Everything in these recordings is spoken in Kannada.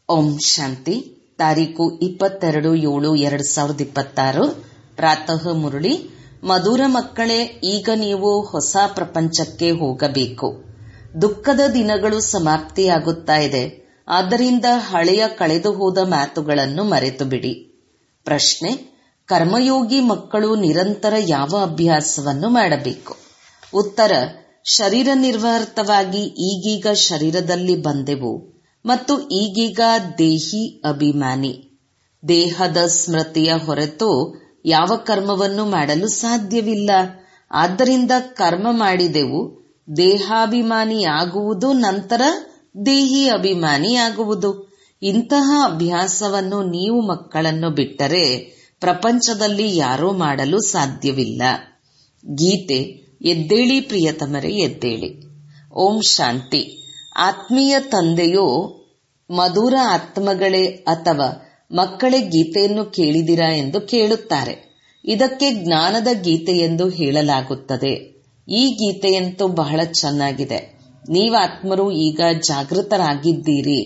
ಓಂ ಶಾಂತಿ ತಾರೀಕು ಇಪ್ಪತ್ತೆರಡು ಏಳು ಎರಡ್ ಸಾವಿರದ ಇಪ್ಪತ್ತಾರು ಪ್ರಾತಃ ಮುರಳಿ ಮಧುರ ಮಕ್ಕಳೇ ಈಗ ನೀವು ಹೊಸ ಪ್ರಪಂಚಕ್ಕೆ ಹೋಗಬೇಕು ದುಃಖದ ದಿನಗಳು ಸಮಾಪ್ತಿಯಾಗುತ್ತಾ ಇದೆ ಆದ್ದರಿಂದ ಹಳೆಯ ಕಳೆದು ಹೋದ ಮಾತುಗಳನ್ನು ಮರೆತು ಬಿಡಿ ಪ್ರಶ್ನೆ ಕರ್ಮಯೋಗಿ ಮಕ್ಕಳು ನಿರಂತರ ಯಾವ ಅಭ್ಯಾಸವನ್ನು ಮಾಡಬೇಕು ಉತ್ತರ ಶರೀರ ನಿರ್ವರ್ತವಾಗಿ ಈಗೀಗ ಶರೀರದಲ್ಲಿ ಬಂದೆವು ಮತ್ತು ಈಗೀಗ ದೇಹಿ ಅಭಿಮಾನಿ ದೇಹದ ಸ್ಮೃತಿಯ ಹೊರತು ಯಾವ ಕರ್ಮವನ್ನು ಮಾಡಲು ಸಾಧ್ಯವಿಲ್ಲ ಆದ್ದರಿಂದ ಕರ್ಮ ಮಾಡಿದೆವು ದೇಹಾಭಿಮಾನಿಯಾಗುವುದು ನಂತರ ದೇಹಿ ಅಭಿಮಾನಿಯಾಗುವುದು ಇಂತಹ ಅಭ್ಯಾಸವನ್ನು ನೀವು ಮಕ್ಕಳನ್ನು ಬಿಟ್ಟರೆ ಪ್ರಪಂಚದಲ್ಲಿ ಯಾರೂ ಮಾಡಲು ಸಾಧ್ಯವಿಲ್ಲ ಗೀತೆ ಎದ್ದೇಳಿ ಪ್ರಿಯತಮರೇ ಎದ್ದೇಳಿ ಓಂ ಶಾಂತಿ ಆತ್ಮೀಯ ತಂದೆಯು ಮಧುರ ಆತ್ಮಗಳೇ ಅಥವಾ ಮಕ್ಕಳೇ ಗೀತೆಯನ್ನು ಕೇಳಿದಿರಾ ಎಂದು ಕೇಳುತ್ತಾರೆ ಇದಕ್ಕೆ ಜ್ಞಾನದ ಗೀತೆ ಎಂದು ಹೇಳಲಾಗುತ್ತದೆ ಈ ಗೀತೆಯಂತೂ ಬಹಳ ಚೆನ್ನಾಗಿದೆ ನೀವಾತ್ಮರು ಈಗ ಜಾಗೃತರಾಗಿದ್ದೀರಿ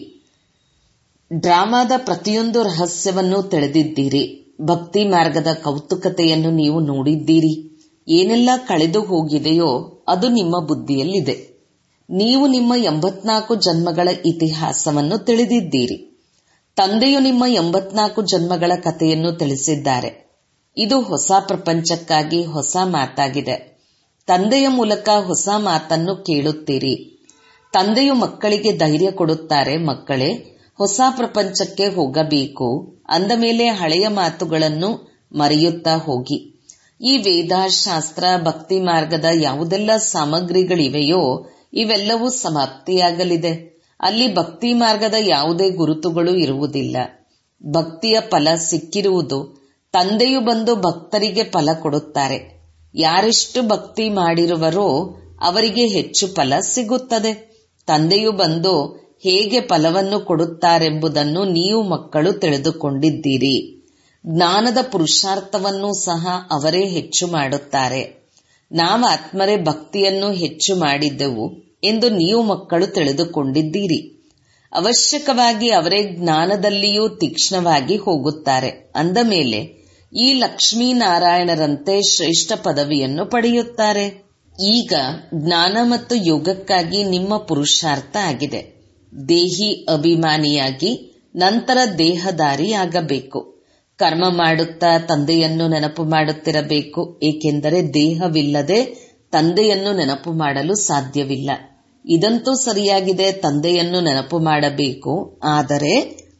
ಡ್ರಾಮಾದ ಪ್ರತಿಯೊಂದು ರಹಸ್ಯವನ್ನು ತಿಳಿದಿದ್ದೀರಿ ಭಕ್ತಿ ಮಾರ್ಗದ ಕೌತುಕತೆಯನ್ನು ನೀವು ನೋಡಿದ್ದೀರಿ ಏನೆಲ್ಲ ಕಳೆದು ಹೋಗಿದೆಯೋ ಅದು ನಿಮ್ಮ ಬುದ್ಧಿಯಲ್ಲಿದೆ ನೀವು ನಿಮ್ಮ ಎಂಬತ್ನಾಲ್ಕು ಜನ್ಮಗಳ ಇತಿಹಾಸವನ್ನು ತಿಳಿದಿದ್ದೀರಿ ತಂದೆಯು ನಿಮ್ಮ ಎಂಬತ್ನಾಲ್ಕು ಜನ್ಮಗಳ ಕಥೆಯನ್ನು ತಿಳಿಸಿದ್ದಾರೆ ಇದು ಹೊಸ ಪ್ರಪಂಚಕ್ಕಾಗಿ ಹೊಸ ಮಾತಾಗಿದೆ ತಂದೆಯ ಮೂಲಕ ಹೊಸ ಮಾತನ್ನು ಕೇಳುತ್ತೀರಿ ತಂದೆಯು ಮಕ್ಕಳಿಗೆ ಧೈರ್ಯ ಕೊಡುತ್ತಾರೆ ಮಕ್ಕಳೇ ಹೊಸ ಪ್ರಪಂಚಕ್ಕೆ ಹೋಗಬೇಕು ಅಂದ ಮೇಲೆ ಹಳೆಯ ಮಾತುಗಳನ್ನು ಮರೆಯುತ್ತಾ ಹೋಗಿ ಈ ವೇದಾಶಾಸ್ತ್ರ ಭಕ್ತಿ ಮಾರ್ಗದ ಯಾವುದೆಲ್ಲ ಸಾಮಗ್ರಿಗಳಿವೆಯೋ ಇವೆಲ್ಲವೂ ಸಮಾಪ್ತಿಯಾಗಲಿದೆ ಅಲ್ಲಿ ಭಕ್ತಿ ಮಾರ್ಗದ ಯಾವುದೇ ಗುರುತುಗಳು ಇರುವುದಿಲ್ಲ ಭಕ್ತಿಯ ಫಲ ಸಿಕ್ಕಿರುವುದು ತಂದೆಯು ಬಂದು ಭಕ್ತರಿಗೆ ಫಲ ಕೊಡುತ್ತಾರೆ ಯಾರೆಷ್ಟು ಭಕ್ತಿ ಮಾಡಿರುವರೋ ಅವರಿಗೆ ಹೆಚ್ಚು ಫಲ ಸಿಗುತ್ತದೆ ತಂದೆಯು ಬಂದು ಹೇಗೆ ಫಲವನ್ನು ಕೊಡುತ್ತಾರೆಂಬುದನ್ನು ನೀವು ಮಕ್ಕಳು ತಿಳಿದುಕೊಂಡಿದ್ದೀರಿ ಜ್ಞಾನದ ಪುರುಷಾರ್ಥವನ್ನು ಸಹ ಅವರೇ ಹೆಚ್ಚು ಮಾಡುತ್ತಾರೆ ನಾವು ಆತ್ಮರೇ ಭಕ್ತಿಯನ್ನು ಹೆಚ್ಚು ಮಾಡಿದ್ದೆವು ಎಂದು ನೀವು ಮಕ್ಕಳು ತಿಳಿದುಕೊಂಡಿದ್ದೀರಿ ಅವಶ್ಯಕವಾಗಿ ಅವರೇ ಜ್ಞಾನದಲ್ಲಿಯೂ ತೀಕ್ಷ್ಣವಾಗಿ ಹೋಗುತ್ತಾರೆ ಅಂದ ಮೇಲೆ ಈ ಲಕ್ಷ್ಮೀನಾರಾಯಣರಂತೆ ಶ್ರೇಷ್ಠ ಪದವಿಯನ್ನು ಪಡೆಯುತ್ತಾರೆ ಈಗ ಜ್ಞಾನ ಮತ್ತು ಯೋಗಕ್ಕಾಗಿ ನಿಮ್ಮ ಪುರುಷಾರ್ಥ ಆಗಿದೆ ದೇಹಿ ಅಭಿಮಾನಿಯಾಗಿ ನಂತರ ದೇಹದಾರಿ ಆಗಬೇಕು ಕರ್ಮ ಮಾಡುತ್ತಾ ತಂದೆಯನ್ನು ನೆನಪು ಮಾಡುತ್ತಿರಬೇಕು ಏಕೆಂದರೆ ದೇಹವಿಲ್ಲದೆ ತಂದೆಯನ್ನು ನೆನಪು ಮಾಡಲು ಸಾಧ್ಯವಿಲ್ಲ ಇದಂತೂ ಸರಿಯಾಗಿದೆ ತಂದೆಯನ್ನು ನೆನಪು ಮಾಡಬೇಕು ಆದರೆ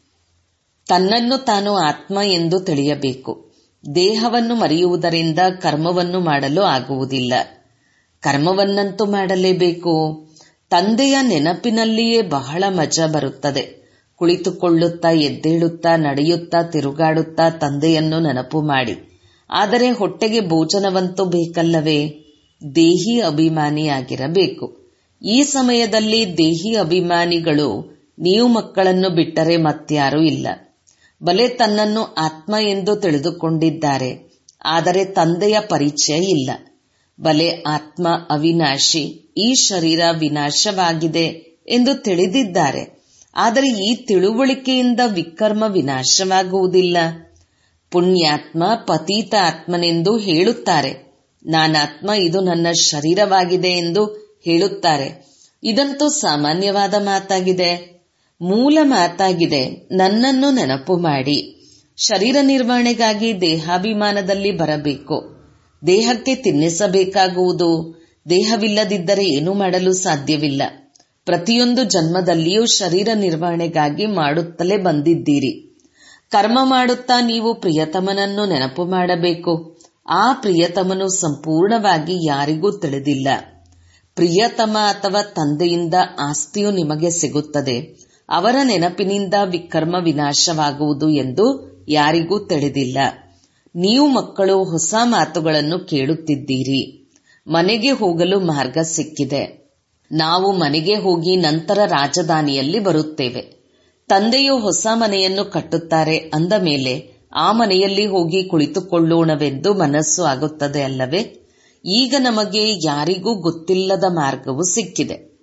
ತನ್ನನ್ನು ತಾನು ಆತ್ಮ ಎಂದು ತಿಳಿಯಬೇಕು ದೇಹವನ್ನು ಮರೆಯುವುದರಿಂದ ಕರ್ಮವನ್ನು ಮಾಡಲು ಆಗುವುದಿಲ್ಲ ಕರ್ಮವನ್ನಂತೂ ಮಾಡಲೇಬೇಕು ತಂದೆಯ ನೆನಪಿನಲ್ಲಿಯೇ ಬಹಳ ಮಜಾ ಬರುತ್ತದೆ ಕುಳಿತುಕೊಳ್ಳುತ್ತಾ ಎದ್ದೇಳುತ್ತಾ ನಡೆಯುತ್ತಾ ತಿರುಗಾಡುತ್ತಾ ತಂದೆಯನ್ನು ನೆನಪು ಮಾಡಿ ಆದರೆ ಹೊಟ್ಟೆಗೆ ಭೋಜನವಂತೂ ಬೇಕಲ್ಲವೇ ದೇಹಿ ಅಭಿಮಾನಿಯಾಗಿರಬೇಕು ಈ ಸಮಯದಲ್ಲಿ ದೇಹಿ ಅಭಿಮಾನಿಗಳು ನೀವು ಮಕ್ಕಳನ್ನು ಬಿಟ್ಟರೆ ಮತ್ಯಾರೂ ಇಲ್ಲ ಬಲೆ ತನ್ನನ್ನು ಆತ್ಮ ಎಂದು ತಿಳಿದುಕೊಂಡಿದ್ದಾರೆ ಆದರೆ ತಂದೆಯ ಪರಿಚಯ ಇಲ್ಲ ಬಲೆ ಆತ್ಮ ಅವಿನಾಶಿ ಈ ಶರೀರ ವಿನಾಶವಾಗಿದೆ ಎಂದು ತಿಳಿದಿದ್ದಾರೆ ಆದರೆ ಈ ತಿಳುವಳಿಕೆಯಿಂದ ವಿಕರ್ಮ ವಿನಾಶವಾಗುವುದಿಲ್ಲ ಪುಣ್ಯಾತ್ಮ ಪತೀತ ಆತ್ಮನೆಂದು ಹೇಳುತ್ತಾರೆ ನಾನಾತ್ಮ ಇದು ನನ್ನ ಶರೀರವಾಗಿದೆ ಎಂದು ಹೇಳುತ್ತಾರೆ ಇದಂತೂ ಸಾಮಾನ್ಯವಾದ ಮಾತಾಗಿದೆ ಮೂಲ ಮಾತಾಗಿದೆ ನನ್ನನ್ನು ನೆನಪು ಮಾಡಿ ಶರೀರ ನಿರ್ವಹಣೆಗಾಗಿ ದೇಹಾಭಿಮಾನದಲ್ಲಿ ಬರಬೇಕು ದೇಹಕ್ಕೆ ತಿನ್ನಿಸಬೇಕಾಗುವುದು ದೇಹವಿಲ್ಲದಿದ್ದರೆ ಏನೂ ಮಾಡಲು ಸಾಧ್ಯವಿಲ್ಲ ಪ್ರತಿಯೊಂದು ಜನ್ಮದಲ್ಲಿಯೂ ಶರೀರ ನಿರ್ವಹಣೆಗಾಗಿ ಮಾಡುತ್ತಲೇ ಬಂದಿದ್ದೀರಿ ಕರ್ಮ ಮಾಡುತ್ತಾ ನೀವು ಪ್ರಿಯತಮನನ್ನು ನೆನಪು ಮಾಡಬೇಕು ಆ ಪ್ರಿಯತಮನು ಸಂಪೂರ್ಣವಾಗಿ ಯಾರಿಗೂ ತಿಳಿದಿಲ್ಲ ಪ್ರಿಯತಮ ಅಥವಾ ತಂದೆಯಿಂದ ಆಸ್ತಿಯು ನಿಮಗೆ ಸಿಗುತ್ತದೆ ಅವರ ನೆನಪಿನಿಂದ ವಿಕರ್ಮ ವಿನಾಶವಾಗುವುದು ಎಂದು ಯಾರಿಗೂ ತಿಳಿದಿಲ್ಲ ನೀವು ಮಕ್ಕಳು ಹೊಸ ಮಾತುಗಳನ್ನು ಕೇಳುತ್ತಿದ್ದೀರಿ ಮನೆಗೆ ಹೋಗಲು ಮಾರ್ಗ ಸಿಕ್ಕಿದೆ ನಾವು ಮನೆಗೆ ಹೋಗಿ ನಂತರ ರಾಜಧಾನಿಯಲ್ಲಿ ಬರುತ್ತೇವೆ ತಂದೆಯು ಹೊಸ ಮನೆಯನ್ನು ಕಟ್ಟುತ್ತಾರೆ ಅಂದ ಮೇಲೆ ಆ ಮನೆಯಲ್ಲಿ ಹೋಗಿ ಕುಳಿತುಕೊಳ್ಳೋಣವೆಂದು ಮನಸ್ಸು ಆಗುತ್ತದೆ ಅಲ್ಲವೇ ಈಗ ನಮಗೆ ಯಾರಿಗೂ ಗೊತ್ತಿಲ್ಲದ ಮಾರ್ಗವು ಸಿಕ್ಕಿದೆ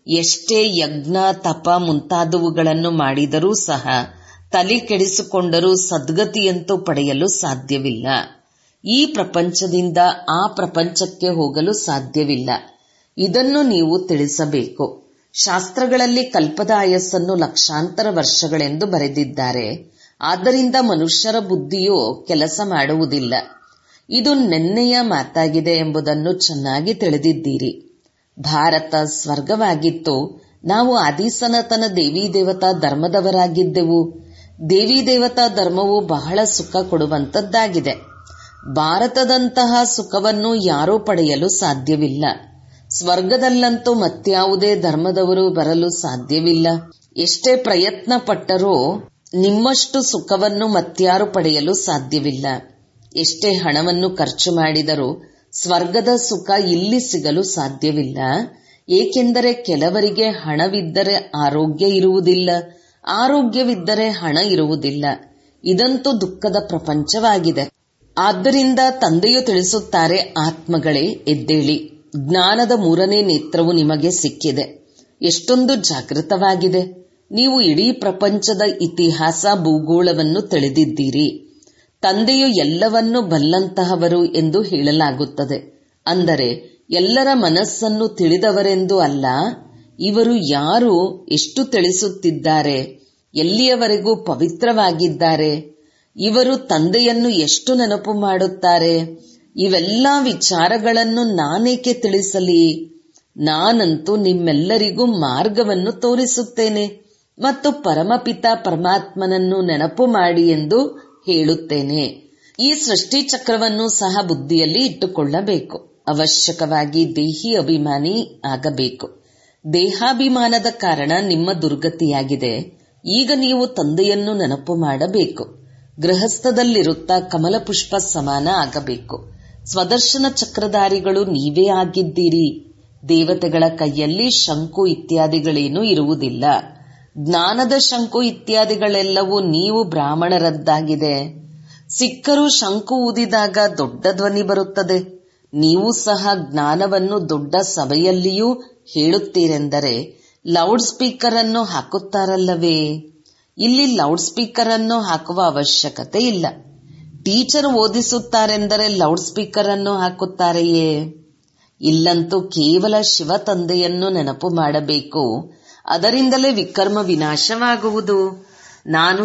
ಎಷ್ಟೇ ಯಜ್ಞ ತಪ ಮುಂತಾದವುಗಳನ್ನು ಮಾಡಿದರೂ ಸಹ ತಲೆ ಕೆಡಿಸಿಕೊಂಡರೂ ಸದ್ಗತಿಯಂತೂ ಪಡೆಯಲು ಸಾಧ್ಯವಿಲ್ಲ ಈ ಪ್ರಪಂಚದಿಂದ ಆ ಪ್ರಪಂಚಕ್ಕೆ ಹೋಗಲು ಸಾಧ್ಯವಿಲ್ಲ ಇದನ್ನು ನೀವು ತಿಳಿಸಬೇಕು ಶಾಸ್ತ್ರಗಳಲ್ಲಿ ಕಲ್ಪದ ಆಯಸ್ಸನ್ನು ಲಕ್ಷಾಂತರ ವರ್ಷಗಳೆಂದು ಬರೆದಿದ್ದಾರೆ ಆದ್ದರಿಂದ ಮನುಷ್ಯರ ಬುದ್ಧಿಯು ಕೆಲಸ ಮಾಡುವುದಿಲ್ಲ ಇದು ನೆನ್ನೆಯ ಮಾತಾಗಿದೆ ಎಂಬುದನ್ನು ಚೆನ್ನಾಗಿ ತಿಳಿದಿದ್ದೀರಿ ಭಾರತ ಸ್ವರ್ಗವಾಗಿತ್ತು ನಾವು ಆದಿಸನಾತನ ದೇವಿ ದೇವತಾ ಧರ್ಮದವರಾಗಿದ್ದೆವು ದೇವಿ ದೇವತಾ ಧರ್ಮವು ಬಹಳ ಸುಖ ಕೊಡುವಂತದ್ದಾಗಿದೆ ಭಾರತದಂತಹ ಸುಖವನ್ನು ಯಾರೂ ಪಡೆಯಲು ಸಾಧ್ಯವಿಲ್ಲ ಸ್ವರ್ಗದಲ್ಲಂತೂ ಮತ್ಯಾವುದೇ ಧರ್ಮದವರು ಬರಲು ಸಾಧ್ಯವಿಲ್ಲ ಎಷ್ಟೇ ಪ್ರಯತ್ನ ಪಟ್ಟರೂ ನಿಮ್ಮಷ್ಟು ಸುಖವನ್ನು ಮತ್ಯಾರು ಪಡೆಯಲು ಸಾಧ್ಯವಿಲ್ಲ ಎಷ್ಟೇ ಹಣವನ್ನು ಖರ್ಚು ಮಾಡಿದರೂ ಸ್ವರ್ಗದ ಸುಖ ಇಲ್ಲಿ ಸಿಗಲು ಸಾಧ್ಯವಿಲ್ಲ ಏಕೆಂದರೆ ಕೆಲವರಿಗೆ ಹಣವಿದ್ದರೆ ಆರೋಗ್ಯ ಇರುವುದಿಲ್ಲ ಆರೋಗ್ಯವಿದ್ದರೆ ಹಣ ಇರುವುದಿಲ್ಲ ಇದಂತೂ ದುಃಖದ ಪ್ರಪಂಚವಾಗಿದೆ ಆದ್ದರಿಂದ ತಂದೆಯು ತಿಳಿಸುತ್ತಾರೆ ಆತ್ಮಗಳೇ ಎದ್ದೇಳಿ ಜ್ಞಾನದ ಮೂರನೇ ನೇತ್ರವು ನಿಮಗೆ ಸಿಕ್ಕಿದೆ ಎಷ್ಟೊಂದು ಜಾಗೃತವಾಗಿದೆ ನೀವು ಇಡೀ ಪ್ರಪಂಚದ ಇತಿಹಾಸ ಭೂಗೋಳವನ್ನು ತಿಳಿದಿದ್ದೀರಿ ತಂದೆಯು ಎಲ್ಲವನ್ನೂ ಬಲ್ಲಂತಹವರು ಎಂದು ಹೇಳಲಾಗುತ್ತದೆ ಅಂದರೆ ಎಲ್ಲರ ಮನಸ್ಸನ್ನು ತಿಳಿದವರೆಂದು ಅಲ್ಲ ಇವರು ಯಾರು ಎಷ್ಟು ತಿಳಿಸುತ್ತಿದ್ದಾರೆ ಎಲ್ಲಿಯವರೆಗೂ ಪವಿತ್ರವಾಗಿದ್ದಾರೆ ಇವರು ತಂದೆಯನ್ನು ಎಷ್ಟು ನೆನಪು ಮಾಡುತ್ತಾರೆ ಇವೆಲ್ಲ ವಿಚಾರಗಳನ್ನು ನಾನೇಕೆ ತಿಳಿಸಲಿ ನಾನಂತೂ ನಿಮ್ಮೆಲ್ಲರಿಗೂ ಮಾರ್ಗವನ್ನು ತೋರಿಸುತ್ತೇನೆ ಮತ್ತು ಪರಮಪಿತ ಪರಮಾತ್ಮನನ್ನು ನೆನಪು ಮಾಡಿ ಎಂದು ಹೇಳುತ್ತೇನೆ ಈ ಸೃಷ್ಟಿ ಚಕ್ರವನ್ನು ಸಹ ಬುದ್ಧಿಯಲ್ಲಿ ಇಟ್ಟುಕೊಳ್ಳಬೇಕು ಅವಶ್ಯಕವಾಗಿ ದೇಹಿ ಅಭಿಮಾನಿ ಆಗಬೇಕು ದೇಹಾಭಿಮಾನದ ಕಾರಣ ನಿಮ್ಮ ದುರ್ಗತಿಯಾಗಿದೆ ಈಗ ನೀವು ತಂದೆಯನ್ನು ನೆನಪು ಮಾಡಬೇಕು ಗೃಹಸ್ಥದಲ್ಲಿರುತ್ತಾ ಕಮಲ ಪುಷ್ಪ ಸಮಾನ ಆಗಬೇಕು ಸ್ವದರ್ಶನ ಚಕ್ರಧಾರಿಗಳು ನೀವೇ ಆಗಿದ್ದೀರಿ ದೇವತೆಗಳ ಕೈಯಲ್ಲಿ ಶಂಕು ಇತ್ಯಾದಿಗಳೇನೂ ಇರುವುದಿಲ್ಲ ಜ್ಞಾನದ ಶಂಕು ಇತ್ಯಾದಿಗಳೆಲ್ಲವೂ ನೀವು ಬ್ರಾಹ್ಮಣರದ್ದಾಗಿದೆ ಸಿಕ್ಕರು ಶಂಕು ಊದಿದಾಗ ದೊಡ್ಡ ಧ್ವನಿ ಬರುತ್ತದೆ ನೀವು ಸಹ ಜ್ಞಾನವನ್ನು ದೊಡ್ಡ ಸಭೆಯಲ್ಲಿಯೂ ಹೇಳುತ್ತೀರೆಂದರೆ ಲೌಡ್ ಸ್ಪೀಕರ್ ಅನ್ನು ಹಾಕುತ್ತಾರಲ್ಲವೇ ಇಲ್ಲಿ ಲೌಡ್ ಸ್ಪೀಕರ್ ಅನ್ನು ಹಾಕುವ ಅವಶ್ಯಕತೆ ಇಲ್ಲ ಟೀಚರ್ ಓದಿಸುತ್ತಾರೆಂದರೆ ಲೌಡ್ ಸ್ಪೀಕರ್ ಅನ್ನು ಹಾಕುತ್ತಾರೆಯೇ ಇಲ್ಲಂತೂ ಕೇವಲ ಶಿವ ತಂದೆಯನ್ನು ನೆನಪು ಮಾಡಬೇಕು ಅದರಿಂದಲೇ ವಿಕರ್ಮ ವಿನಾಶವಾಗುವುದು ನಾನು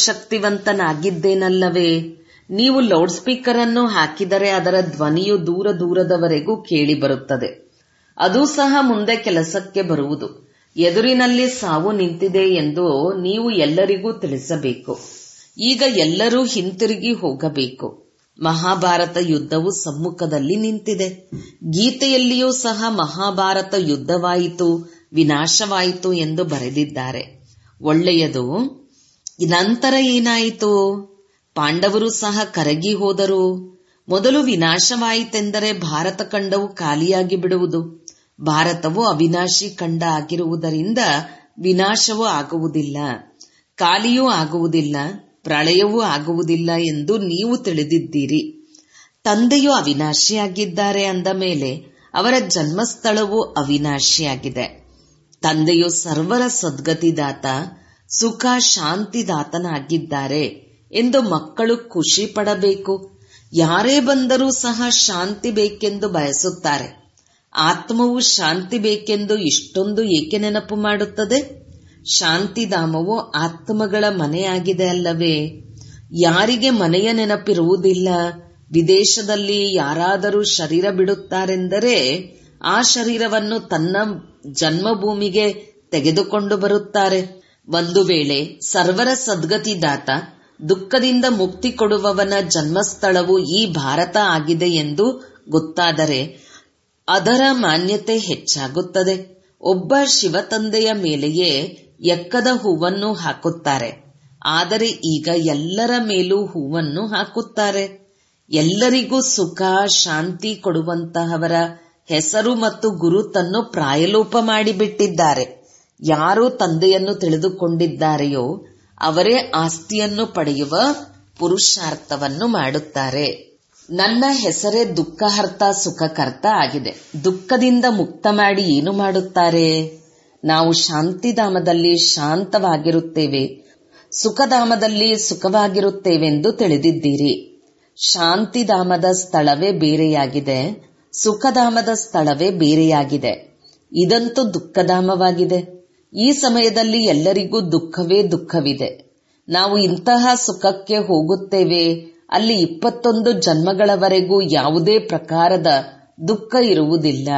ಸರ್ವಶಕ್ತಿವಂತನಾಗಿದ್ದೇನಲ್ಲವೇ ನೀವು ಲೌಡ್ ಸ್ಪೀಕರ್ ಅನ್ನು ಹಾಕಿದರೆ ಅದರ ಧ್ವನಿಯು ದೂರ ದೂರದವರೆಗೂ ಕೇಳಿ ಬರುತ್ತದೆ ಅದು ಸಹ ಮುಂದೆ ಕೆಲಸಕ್ಕೆ ಬರುವುದು ಎದುರಿನಲ್ಲಿ ಸಾವು ನಿಂತಿದೆ ಎಂದು ನೀವು ಎಲ್ಲರಿಗೂ ತಿಳಿಸಬೇಕು ಈಗ ಎಲ್ಲರೂ ಹಿಂತಿರುಗಿ ಹೋಗಬೇಕು ಮಹಾಭಾರತ ಯುದ್ಧವು ಸಮ್ಮುಖದಲ್ಲಿ ನಿಂತಿದೆ ಗೀತೆಯಲ್ಲಿಯೂ ಸಹ ಮಹಾಭಾರತ ಯುದ್ಧವಾಯಿತು ವಿನಾಶವಾಯಿತು ಎಂದು ಬರೆದಿದ್ದಾರೆ ಒಳ್ಳೆಯದು ನಂತರ ಏನಾಯಿತು ಪಾಂಡವರು ಸಹ ಕರಗಿ ಹೋದರು ಮೊದಲು ವಿನಾಶವಾಯಿತೆಂದರೆ ಭಾರತ ಖಂಡವು ಖಾಲಿಯಾಗಿ ಬಿಡುವುದು ಭಾರತವು ಅವಿನಾಶಿ ಖಂಡ ಆಗಿರುವುದರಿಂದ ವಿನಾಶವೂ ಆಗುವುದಿಲ್ಲ ಖಾಲಿಯೂ ಆಗುವುದಿಲ್ಲ ಪ್ರಳಯವೂ ಆಗುವುದಿಲ್ಲ ಎಂದು ನೀವು ತಿಳಿದಿದ್ದೀರಿ ತಂದೆಯು ಅವಿನಾಶಿಯಾಗಿದ್ದಾರೆ ಅಂದ ಮೇಲೆ ಅವರ ಜನ್ಮಸ್ಥಳವು ಅವಿನಾಶಿಯಾಗಿದೆ ತಂದೆಯು ಸರ್ವರ ಸದ್ಗತಿದಾತ ಸುಖ ಶಾಂತಿದಾತನಾಗಿದ್ದಾರೆ ಎಂದು ಮಕ್ಕಳು ಖುಷಿ ಪಡಬೇಕು ಯಾರೇ ಬಂದರೂ ಸಹ ಶಾಂತಿ ಬೇಕೆಂದು ಬಯಸುತ್ತಾರೆ ಆತ್ಮವು ಶಾಂತಿ ಬೇಕೆಂದು ಇಷ್ಟೊಂದು ಏಕೆ ನೆನಪು ಮಾಡುತ್ತದೆ ಶಾಂತಿಧಾಮವು ಆತ್ಮಗಳ ಮನೆಯಾಗಿದೆ ಅಲ್ಲವೇ ಯಾರಿಗೆ ಮನೆಯ ನೆನಪಿರುವುದಿಲ್ಲ ವಿದೇಶದಲ್ಲಿ ಯಾರಾದರೂ ಶರೀರ ಬಿಡುತ್ತಾರೆಂದರೆ ಆ ಶರೀರವನ್ನು ತನ್ನ ಜನ್ಮಭೂಮಿಗೆ ತೆಗೆದುಕೊಂಡು ಬರುತ್ತಾರೆ ಒಂದು ವೇಳೆ ಸರ್ವರ ಸದ್ಗತಿದಾತ ದುಃಖದಿಂದ ಮುಕ್ತಿ ಕೊಡುವವನ ಜನ್ಮಸ್ಥಳವು ಈ ಭಾರತ ಆಗಿದೆ ಎಂದು ಗೊತ್ತಾದರೆ ಅದರ ಮಾನ್ಯತೆ ಹೆಚ್ಚಾಗುತ್ತದೆ ಒಬ್ಬ ಶಿವತಂದೆಯ ಮೇಲೆಯೇ ಎಕ್ಕದ ಹೂವನ್ನು ಹಾಕುತ್ತಾರೆ ಆದರೆ ಈಗ ಎಲ್ಲರ ಮೇಲೂ ಹೂವನ್ನು ಹಾಕುತ್ತಾರೆ ಎಲ್ಲರಿಗೂ ಸುಖ ಶಾಂತಿ ಕೊಡುವಂತಹವರ ಹೆಸರು ಮತ್ತು ಗುರುತನ್ನು ಪ್ರಾಯಲೋಪ ಮಾಡಿಬಿಟ್ಟಿದ್ದಾರೆ ಯಾರು ತಂದೆಯನ್ನು ತಿಳಿದುಕೊಂಡಿದ್ದಾರೆಯೋ ಅವರೇ ಆಸ್ತಿಯನ್ನು ಪಡೆಯುವ ಪುರುಷಾರ್ಥವನ್ನು ಮಾಡುತ್ತಾರೆ ನನ್ನ ಹೆಸರೇ ದುಃಖಹರ್ತ ಸುಖಕರ್ತ ಆಗಿದೆ ದುಃಖದಿಂದ ಮುಕ್ತ ಮಾಡಿ ಏನು ಮಾಡುತ್ತಾರೆ ನಾವು ಶಾಂತಿಧಾಮದಲ್ಲಿ ಶಾಂತವಾಗಿರುತ್ತೇವೆ ಸುಖಧಾಮದಲ್ಲಿ ಸುಖವಾಗಿರುತ್ತೇವೆಂದು ತಿಳಿದಿದ್ದೀರಿ ಶಾಂತಿಧಾಮದ ಸ್ಥಳವೇ ಬೇರೆಯಾಗಿದೆ ಸುಖಧಾಮದ ಸ್ಥಳವೇ ಬೇರೆಯಾಗಿದೆ ಇದಂತೂ ದುಃಖಧಾಮವಾಗಿದೆ ಈ ಸಮಯದಲ್ಲಿ ಎಲ್ಲರಿಗೂ ದುಃಖವೇ ದುಃಖವಿದೆ ನಾವು ಇಂತಹ ಸುಖಕ್ಕೆ ಹೋಗುತ್ತೇವೆ ಅಲ್ಲಿ ಇಪ್ಪತ್ತೊಂದು ಜನ್ಮಗಳವರೆಗೂ ಯಾವುದೇ ಪ್ರಕಾರದ ದುಃಖ ಇರುವುದಿಲ್ಲ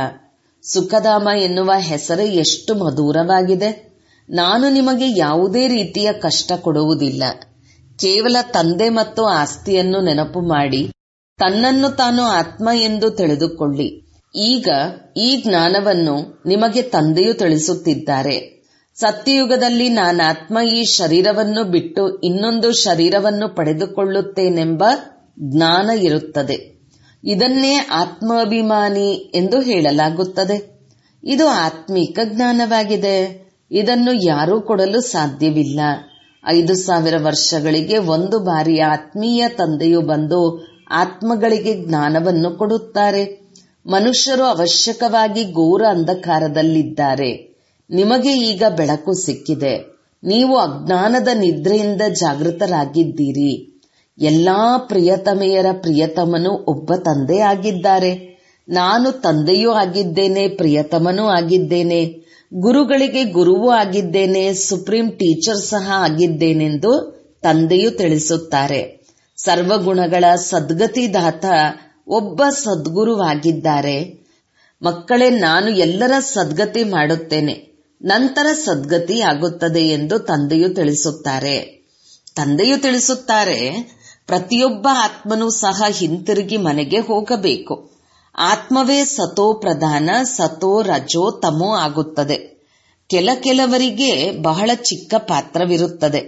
ಸುಖಧಾಮ ಎನ್ನುವ ಹೆಸರೇ ಎಷ್ಟು ಮಧುರವಾಗಿದೆ ನಾನು ನಿಮಗೆ ಯಾವುದೇ ರೀತಿಯ ಕಷ್ಟ ಕೊಡುವುದಿಲ್ಲ ಕೇವಲ ತಂದೆ ಮತ್ತು ಆಸ್ತಿಯನ್ನು ನೆನಪು ಮಾಡಿ ತನ್ನನ್ನು ತಾನು ಆತ್ಮ ಎಂದು ತಿಳಿದುಕೊಳ್ಳಿ ಈಗ ಈ ಜ್ಞಾನವನ್ನು ನಿಮಗೆ ತಂದೆಯು ತಿಳಿಸುತ್ತಿದ್ದಾರೆ ಸತ್ಯಯುಗದಲ್ಲಿ ನಾನಾತ್ಮ ಈ ಶರೀರವನ್ನು ಬಿಟ್ಟು ಇನ್ನೊಂದು ಶರೀರವನ್ನು ಪಡೆದುಕೊಳ್ಳುತ್ತೇನೆಂಬ ಜ್ಞಾನ ಇರುತ್ತದೆ ಇದನ್ನೇ ಆತ್ಮಾಭಿಮಾನಿ ಎಂದು ಹೇಳಲಾಗುತ್ತದೆ ಇದು ಆತ್ಮೀಕ ಜ್ಞಾನವಾಗಿದೆ ಇದನ್ನು ಯಾರೂ ಕೊಡಲು ಸಾಧ್ಯವಿಲ್ಲ ಐದು ಸಾವಿರ ವರ್ಷಗಳಿಗೆ ಒಂದು ಬಾರಿ ಆತ್ಮೀಯ ತಂದೆಯು ಬಂದು ಆತ್ಮಗಳಿಗೆ ಜ್ಞಾನವನ್ನು ಕೊಡುತ್ತಾರೆ ಮನುಷ್ಯರು ಅವಶ್ಯಕವಾಗಿ ಘೋರ ಅಂಧಕಾರದಲ್ಲಿದ್ದಾರೆ ನಿಮಗೆ ಈಗ ಬೆಳಕು ಸಿಕ್ಕಿದೆ ನೀವು ಅಜ್ಞಾನದ ನಿದ್ರೆಯಿಂದ ಜಾಗೃತರಾಗಿದ್ದೀರಿ ಎಲ್ಲಾ ಪ್ರಿಯತಮೆಯರ ಪ್ರಿಯತಮನು ಒಬ್ಬ ತಂದೆ ಆಗಿದ್ದಾರೆ ನಾನು ತಂದೆಯೂ ಆಗಿದ್ದೇನೆ ಪ್ರಿಯತಮನೂ ಆಗಿದ್ದೇನೆ ಗುರುಗಳಿಗೆ ಗುರುವೂ ಆಗಿದ್ದೇನೆ ಸುಪ್ರೀಂ ಟೀಚರ್ ಸಹ ಆಗಿದ್ದೇನೆಂದು ತಂದೆಯು ತಿಳಿಸುತ್ತಾರೆ ಸರ್ವಗುಣಗಳ ಸದ್ಗತಿದಾತ ಒಬ್ಬ ಸದ್ಗುರುವಾಗಿದ್ದಾರೆ ಮಕ್ಕಳೇ ನಾನು ಎಲ್ಲರ ಸದ್ಗತಿ ಮಾಡುತ್ತೇನೆ ನಂತರ ಸದ್ಗತಿ ಆಗುತ್ತದೆ ಎಂದು ತಂದೆಯು ತಿಳಿಸುತ್ತಾರೆ ತಂದೆಯು ತಿಳಿಸುತ್ತಾರೆ ಪ್ರತಿಯೊಬ್ಬ ಆತ್ಮನೂ ಸಹ ಹಿಂತಿರುಗಿ ಮನೆಗೆ ಹೋಗಬೇಕು ಆತ್ಮವೇ ಸತೋ ಪ್ರಧಾನ ಸತೋ ರಜೋ ತಮೋ ಆಗುತ್ತದೆ ಕೆಲ ಕೆಲವರಿಗೆ ಬಹಳ ಚಿಕ್ಕ ಪಾತ್ರವಿರುತ್ತದೆ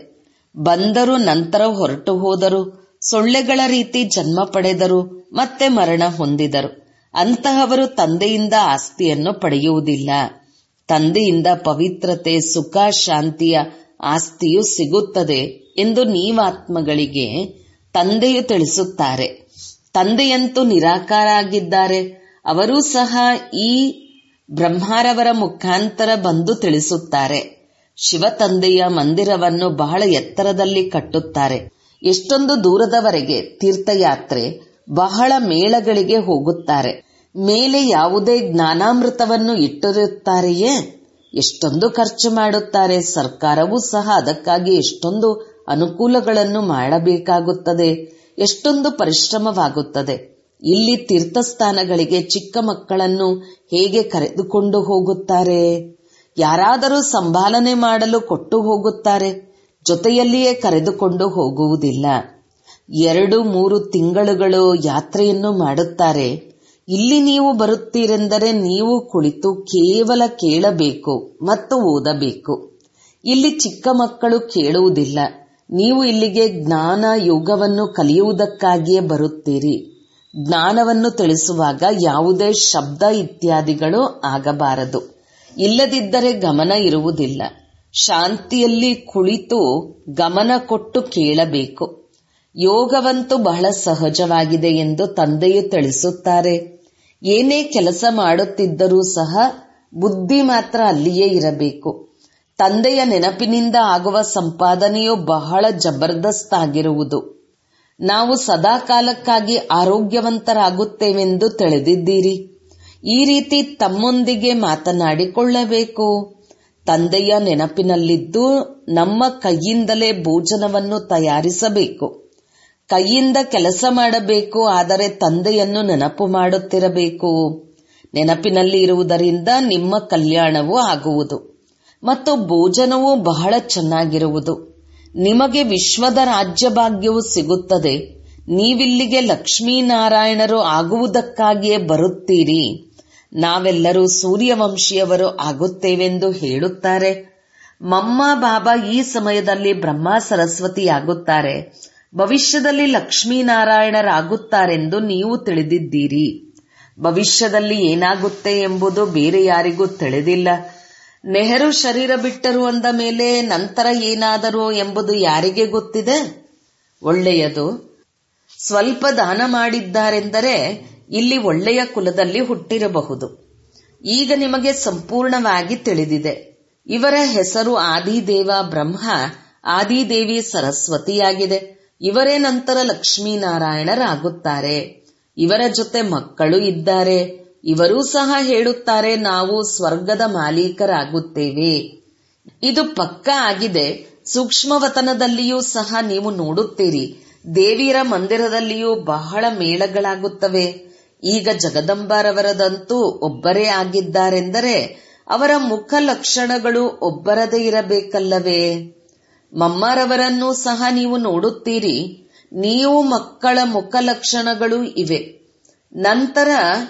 ಬಂದರು ನಂತರ ಹೊರಟು ಹೋದರು ಸೊಳ್ಳೆಗಳ ರೀತಿ ಜನ್ಮ ಪಡೆದರು ಮತ್ತೆ ಮರಣ ಹೊಂದಿದರು ಅಂತಹವರು ತಂದೆಯಿಂದ ಆಸ್ತಿಯನ್ನು ಪಡೆಯುವುದಿಲ್ಲ ತಂದೆಯಿಂದ ಪವಿತ್ರತೆ ಸುಖ ಶಾಂತಿಯ ಆಸ್ತಿಯು ಸಿಗುತ್ತದೆ ಎಂದು ನೀವಾತ್ಮಗಳಿಗೆ ತಂದೆಯು ತಿಳಿಸುತ್ತಾರೆ ತಂದೆಯಂತೂ ನಿರಾಕಾರ ಆಗಿದ್ದಾರೆ ಅವರೂ ಸಹ ಈ ಬ್ರಹ್ಮಾರವರ ಮುಖಾಂತರ ಬಂದು ತಿಳಿಸುತ್ತಾರೆ ಶಿವ ತಂದೆಯ ಮಂದಿರವನ್ನು ಬಹಳ ಎತ್ತರದಲ್ಲಿ ಕಟ್ಟುತ್ತಾರೆ ಎಷ್ಟೊಂದು ದೂರದವರೆಗೆ ತೀರ್ಥಯಾತ್ರೆ ಬಹಳ ಮೇಳಗಳಿಗೆ ಹೋಗುತ್ತಾರೆ ಮೇಲೆ ಯಾವುದೇ ಜ್ಞಾನಾಮೃತವನ್ನು ಇಟ್ಟಿರುತ್ತಾರೆಯೇ ಎಷ್ಟೊಂದು ಖರ್ಚು ಮಾಡುತ್ತಾರೆ ಸರ್ಕಾರವೂ ಸಹ ಅದಕ್ಕಾಗಿ ಎಷ್ಟೊಂದು ಅನುಕೂಲಗಳನ್ನು ಮಾಡಬೇಕಾಗುತ್ತದೆ ಎಷ್ಟೊಂದು ಪರಿಶ್ರಮವಾಗುತ್ತದೆ ಇಲ್ಲಿ ತೀರ್ಥಸ್ಥಾನಗಳಿಗೆ ಚಿಕ್ಕ ಮಕ್ಕಳನ್ನು ಹೇಗೆ ಕರೆದುಕೊಂಡು ಹೋಗುತ್ತಾರೆ ಯಾರಾದರೂ ಸಂಭಾಲನೆ ಮಾಡಲು ಕೊಟ್ಟು ಹೋಗುತ್ತಾರೆ ಜೊತೆಯಲ್ಲಿಯೇ ಕರೆದುಕೊಂಡು ಹೋಗುವುದಿಲ್ಲ ಎರಡು ಮೂರು ತಿಂಗಳುಗಳು ಯಾತ್ರೆಯನ್ನು ಮಾಡುತ್ತಾರೆ ಇಲ್ಲಿ ನೀವು ಬರುತ್ತೀರೆಂದರೆ ನೀವು ಕುಳಿತು ಕೇವಲ ಕೇಳಬೇಕು ಮತ್ತು ಓದಬೇಕು ಇಲ್ಲಿ ಚಿಕ್ಕ ಮಕ್ಕಳು ಕೇಳುವುದಿಲ್ಲ ನೀವು ಇಲ್ಲಿಗೆ ಜ್ಞಾನ ಯೋಗವನ್ನು ಕಲಿಯುವುದಕ್ಕಾಗಿಯೇ ಬರುತ್ತೀರಿ ಜ್ಞಾನವನ್ನು ತಿಳಿಸುವಾಗ ಯಾವುದೇ ಶಬ್ದ ಇತ್ಯಾದಿಗಳು ಆಗಬಾರದು ಇಲ್ಲದಿದ್ದರೆ ಗಮನ ಇರುವುದಿಲ್ಲ ಶಾಂತಿಯಲ್ಲಿ ಕುಳಿತು ಗಮನ ಕೊಟ್ಟು ಕೇಳಬೇಕು ಯೋಗವಂತೂ ಬಹಳ ಸಹಜವಾಗಿದೆ ಎಂದು ತಂದೆಯು ತಿಳಿಸುತ್ತಾರೆ ಏನೇ ಕೆಲಸ ಮಾಡುತ್ತಿದ್ದರೂ ಸಹ ಬುದ್ಧಿ ಮಾತ್ರ ಅಲ್ಲಿಯೇ ಇರಬೇಕು ತಂದೆಯ ನೆನಪಿನಿಂದ ಆಗುವ ಸಂಪಾದನೆಯು ಬಹಳ ಜಬರ್ದಸ್ತ್ ಆಗಿರುವುದು ನಾವು ಸದಾ ಕಾಲಕ್ಕಾಗಿ ಆರೋಗ್ಯವಂತರಾಗುತ್ತೇವೆಂದು ತಿಳಿದಿದ್ದೀರಿ ಈ ರೀತಿ ತಮ್ಮೊಂದಿಗೆ ಮಾತನಾಡಿಕೊಳ್ಳಬೇಕು ತಂದೆಯ ನೆನಪಿನಲ್ಲಿದ್ದು ನಮ್ಮ ಕೈಯಿಂದಲೇ ಭೋಜನವನ್ನು ತಯಾರಿಸಬೇಕು ಕೈಯಿಂದ ಕೆಲಸ ಮಾಡಬೇಕು ಆದರೆ ತಂದೆಯನ್ನು ನೆನಪು ಮಾಡುತ್ತಿರಬೇಕು ನೆನಪಿನಲ್ಲಿ ಇರುವುದರಿಂದ ನಿಮ್ಮ ಕಲ್ಯಾಣವೂ ಆಗುವುದು ಮತ್ತು ಭೋಜನವೂ ಬಹಳ ಚೆನ್ನಾಗಿರುವುದು ನಿಮಗೆ ವಿಶ್ವದ ರಾಜ್ಯ ಭಾಗ್ಯವು ಸಿಗುತ್ತದೆ ನೀವಿಲ್ಲಿಗೆ ಲಕ್ಷ್ಮೀನಾರಾಯಣರು ಆಗುವುದಕ್ಕಾಗಿಯೇ ಬರುತ್ತೀರಿ ನಾವೆಲ್ಲರೂ ಸೂರ್ಯವಂಶಿಯವರು ಆಗುತ್ತೇವೆಂದು ಹೇಳುತ್ತಾರೆ ಮಮ್ಮ ಬಾಬಾ ಈ ಸಮಯದಲ್ಲಿ ಬ್ರಹ್ಮ ಸರಸ್ವತಿಯಾಗುತ್ತಾರೆ ಭವಿಷ್ಯದಲ್ಲಿ ಲಕ್ಷ್ಮೀನಾರಾಯಣರಾಗುತ್ತಾರೆಂದು ನೀವು ತಿಳಿದಿದ್ದೀರಿ ಭವಿಷ್ಯದಲ್ಲಿ ಏನಾಗುತ್ತೆ ಎಂಬುದು ಬೇರೆ ಯಾರಿಗೂ ತಿಳಿದಿಲ್ಲ ನೆಹರು ಶರೀರ ಬಿಟ್ಟರು ಅಂದ ಮೇಲೆ ನಂತರ ಏನಾದರೂ ಎಂಬುದು ಯಾರಿಗೆ ಗೊತ್ತಿದೆ ಒಳ್ಳೆಯದು ಸ್ವಲ್ಪ ದಾನ ಮಾಡಿದ್ದಾರೆಂದರೆ ಇಲ್ಲಿ ಒಳ್ಳೆಯ ಕುಲದಲ್ಲಿ ಹುಟ್ಟಿರಬಹುದು ಈಗ ನಿಮಗೆ ಸಂಪೂರ್ಣವಾಗಿ ತಿಳಿದಿದೆ ಇವರ ಹೆಸರು ಆದಿದೇವ ಬ್ರಹ್ಮ ಆದಿದೇವಿ ಸರಸ್ವತಿಯಾಗಿದೆ ಇವರೇ ನಂತರ ಲಕ್ಷ್ಮೀನಾರಾಯಣರಾಗುತ್ತಾರೆ ಇವರ ಜೊತೆ ಮಕ್ಕಳು ಇದ್ದಾರೆ ಇವರೂ ಸಹ ಹೇಳುತ್ತಾರೆ ನಾವು ಸ್ವರ್ಗದ ಮಾಲೀಕರಾಗುತ್ತೇವೆ ಇದು ಪಕ್ಕ ಆಗಿದೆ ಸೂಕ್ಷ್ಮವತನದಲ್ಲಿಯೂ ಸಹ ನೀವು ನೋಡುತ್ತೀರಿ ದೇವಿಯರ ಮಂದಿರದಲ್ಲಿಯೂ ಬಹಳ ಮೇಳಗಳಾಗುತ್ತವೆ ಈಗ ಜಗದಂಬರವರದಂತೂ ಒಬ್ಬರೇ ಆಗಿದ್ದಾರೆಂದರೆ ಅವರ ಮುಖ ಲಕ್ಷಣಗಳು ಒಬ್ಬರದೇ ಇರಬೇಕಲ್ಲವೇ ಮಮ್ಮರವರನ್ನೂ ಸಹ ನೀವು ನೋಡುತ್ತೀರಿ ನೀವು ಮಕ್ಕಳ ಮುಖ ಲಕ್ಷಣಗಳು ಇವೆ ನಂತರ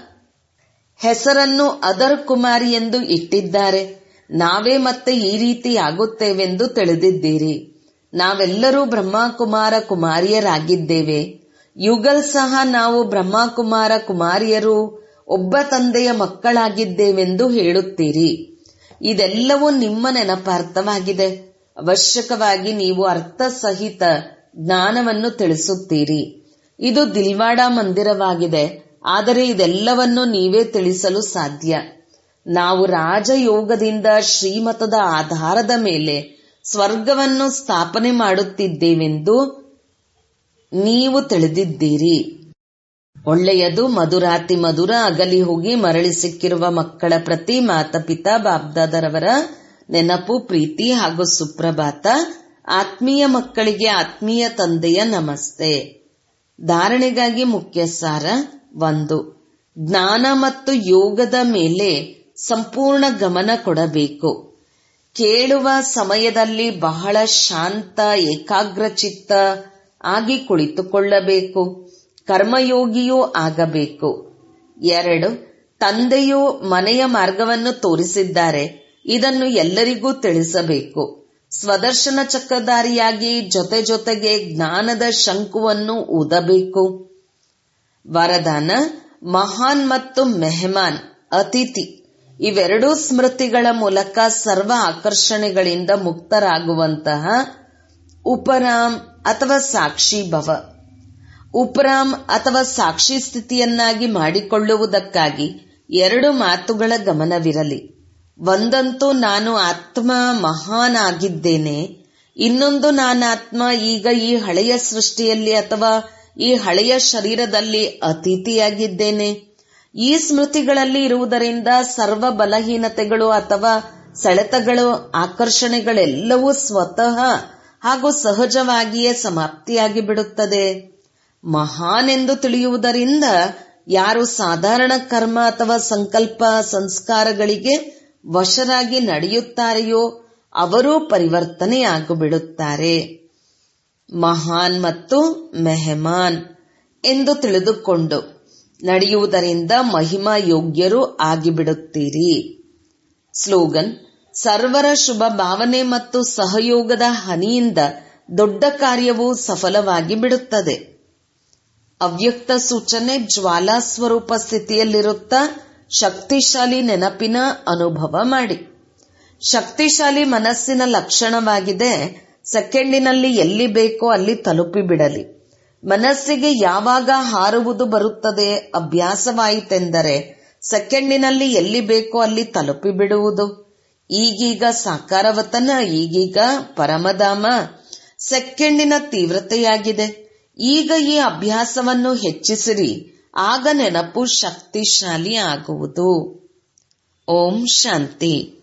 ಹೆಸರನ್ನು ಅದರ್ ಕುಮಾರಿ ಎಂದು ಇಟ್ಟಿದ್ದಾರೆ ನಾವೇ ಮತ್ತೆ ಈ ರೀತಿ ಆಗುತ್ತೇವೆಂದು ತಿಳಿದಿದ್ದೀರಿ ನಾವೆಲ್ಲರೂ ಬ್ರಹ್ಮಕುಮಾರ ಕುಮಾರಿಯರಾಗಿದ್ದೇವೆ ಯುಗಲ್ ಸಹ ನಾವು ಬ್ರಹ್ಮಕುಮಾರ ಕುಮಾರಿಯರು ಒಬ್ಬ ತಂದೆಯ ಮಕ್ಕಳಾಗಿದ್ದೇವೆಂದು ಹೇಳುತ್ತೀರಿ ಇದೆಲ್ಲವೂ ನಿಮ್ಮ ನೆನಪಾರ್ಥವಾಗಿದೆ ಅವಶ್ಯಕವಾಗಿ ನೀವು ಅರ್ಥಸಹಿತ ಜ್ಞಾನವನ್ನು ತಿಳಿಸುತ್ತೀರಿ ಇದು ದಿಲ್ವಾಡ ಮಂದಿರವಾಗಿದೆ ಆದರೆ ಇದೆಲ್ಲವನ್ನು ನೀವೇ ತಿಳಿಸಲು ಸಾಧ್ಯ ನಾವು ರಾಜಯೋಗದಿಂದ ಶ್ರೀಮತದ ಆಧಾರದ ಮೇಲೆ ಸ್ವರ್ಗವನ್ನು ಸ್ಥಾಪನೆ ಮಾಡುತ್ತಿದ್ದೇವೆಂದು ನೀವು ತಿಳಿದಿದ್ದೀರಿ ಒಳ್ಳೆಯದು ಮಧುರಾತಿ ಮಧುರ ಅಗಲಿ ಹೋಗಿ ಮರಳಿ ಸಿಕ್ಕಿರುವ ಮಕ್ಕಳ ಪ್ರತಿ ಮಾತಪಿತಾ ಬಾಬ್ದಾದರವರ ನೆನಪು ಪ್ರೀತಿ ಹಾಗೂ ಸುಪ್ರಭಾತ ಆತ್ಮೀಯ ಮಕ್ಕಳಿಗೆ ಆತ್ಮೀಯ ತಂದೆಯ ನಮಸ್ತೆ ಧಾರಣೆಗಾಗಿ ಮುಖ್ಯ ಸಾರ ಒಂದು ಜ್ಞಾನ ಮತ್ತು ಯೋಗದ ಮೇಲೆ ಸಂಪೂರ್ಣ ಗಮನ ಕೊಡಬೇಕು ಕೇಳುವ ಸಮಯದಲ್ಲಿ ಬಹಳ ಶಾಂತ ಏಕಾಗ್ರಚಿತ್ತ ಆಗಿ ಕುಳಿತುಕೊಳ್ಳಬೇಕು ಕರ್ಮಯೋಗಿಯೂ ಆಗಬೇಕು ಎರಡು ತಂದೆಯು ಮನೆಯ ಮಾರ್ಗವನ್ನು ತೋರಿಸಿದ್ದಾರೆ ಇದನ್ನು ಎಲ್ಲರಿಗೂ ತಿಳಿಸಬೇಕು ಸ್ವದರ್ಶನ ಚಕ್ರಧಾರಿಯಾಗಿ ಜೊತೆ ಜೊತೆಗೆ ಜ್ಞಾನದ ಶಂಕುವನ್ನು ಊದಬೇಕು ವರದಾನ ಮಹಾನ್ ಮತ್ತು ಮೆಹಮಾನ್ ಅತಿಥಿ ಇವೆರಡೂ ಸ್ಮೃತಿಗಳ ಮೂಲಕ ಸರ್ವ ಆಕರ್ಷಣೆಗಳಿಂದ ಮುಕ್ತರಾಗುವಂತಹ ಉಪರಾಮ್ ಅಥವಾ ಸಾಕ್ಷಿ ಭವ ಉಪರಾಮ್ ಅಥವಾ ಸಾಕ್ಷಿ ಸ್ಥಿತಿಯನ್ನಾಗಿ ಮಾಡಿಕೊಳ್ಳುವುದಕ್ಕಾಗಿ ಎರಡು ಮಾತುಗಳ ಗಮನವಿರಲಿ ಒಂದಂತೂ ನಾನು ಆತ್ಮ ಮಹಾನ್ ಆಗಿದ್ದೇನೆ ಇನ್ನೊಂದು ನಾನಾತ್ಮ ಈಗ ಈ ಹಳೆಯ ಸೃಷ್ಟಿಯಲ್ಲಿ ಅಥವಾ ಈ ಹಳೆಯ ಶರೀರದಲ್ಲಿ ಅತಿಥಿಯಾಗಿದ್ದೇನೆ ಈ ಸ್ಮೃತಿಗಳಲ್ಲಿ ಇರುವುದರಿಂದ ಸರ್ವ ಬಲಹೀನತೆಗಳು ಅಥವಾ ಸೆಳೆತಗಳು ಆಕರ್ಷಣೆಗಳೆಲ್ಲವೂ ಸ್ವತಃ ಹಾಗೂ ಸಹಜವಾಗಿಯೇ ಸಮಾಪ್ತಿಯಾಗಿ ಬಿಡುತ್ತದೆ ಮಹಾನ್ ಎಂದು ತಿಳಿಯುವುದರಿಂದ ಯಾರು ಸಾಧಾರಣ ಕರ್ಮ ಅಥವಾ ಸಂಕಲ್ಪ ಸಂಸ್ಕಾರಗಳಿಗೆ ವಶರಾಗಿ ನಡೆಯುತ್ತಾರೆಯೋ ಅವರೂ ಪರಿವರ್ತನೆಯಾಗಿಬಿಡುತ್ತಾರೆ ಮಹಾನ್ ಮತ್ತು ಮೆಹಮಾನ್ ಎಂದು ತಿಳಿದುಕೊಂಡು ನಡೆಯುವುದರಿಂದ ಮಹಿಮಾ ಯೋಗ್ಯರು ಆಗಿಬಿಡುತ್ತೀರಿ ಸ್ಲೋಗನ್ ಸರ್ವರ ಶುಭ ಭಾವನೆ ಮತ್ತು ಸಹಯೋಗದ ಹನಿಯಿಂದ ದೊಡ್ಡ ಕಾರ್ಯವು ಸಫಲವಾಗಿ ಬಿಡುತ್ತದೆ ಅವ್ಯಕ್ತ ಸೂಚನೆ ಜ್ವಾಲಾ ಸ್ವರೂಪ ಸ್ಥಿತಿಯಲ್ಲಿರುತ್ತಾ ಶಕ್ತಿಶಾಲಿ ನೆನಪಿನ ಅನುಭವ ಮಾಡಿ ಶಕ್ತಿಶಾಲಿ ಮನಸ್ಸಿನ ಲಕ್ಷಣವಾಗಿದೆ ಸೆಕೆಂಡಿನಲ್ಲಿ ಎಲ್ಲಿ ಬೇಕೋ ಅಲ್ಲಿ ತಲುಪಿಬಿಡಲಿ ಮನಸ್ಸಿಗೆ ಯಾವಾಗ ಹಾರುವುದು ಬರುತ್ತದೆ ಅಭ್ಯಾಸವಾಯಿತೆಂದರೆ ಸೆಕೆಂಡಿನಲ್ಲಿ ಎಲ್ಲಿ ಬೇಕೋ ಅಲ್ಲಿ ತಲುಪಿಬಿಡುವುದು ಈಗೀಗ ಸಾಕಾರವತನ ಈಗೀಗ ಪರಮಧಾಮ ಸೆಕೆಂಡಿನ ತೀವ್ರತೆಯಾಗಿದೆ ಈಗ ಈ ಅಭ್ಯಾಸವನ್ನು ಹೆಚ್ಚಿಸಿರಿ ಆಗ ನೆನಪು ಶಕ್ತಿಶಾಲಿ ಆಗುವುದು ಓಂ ಶಾಂತಿ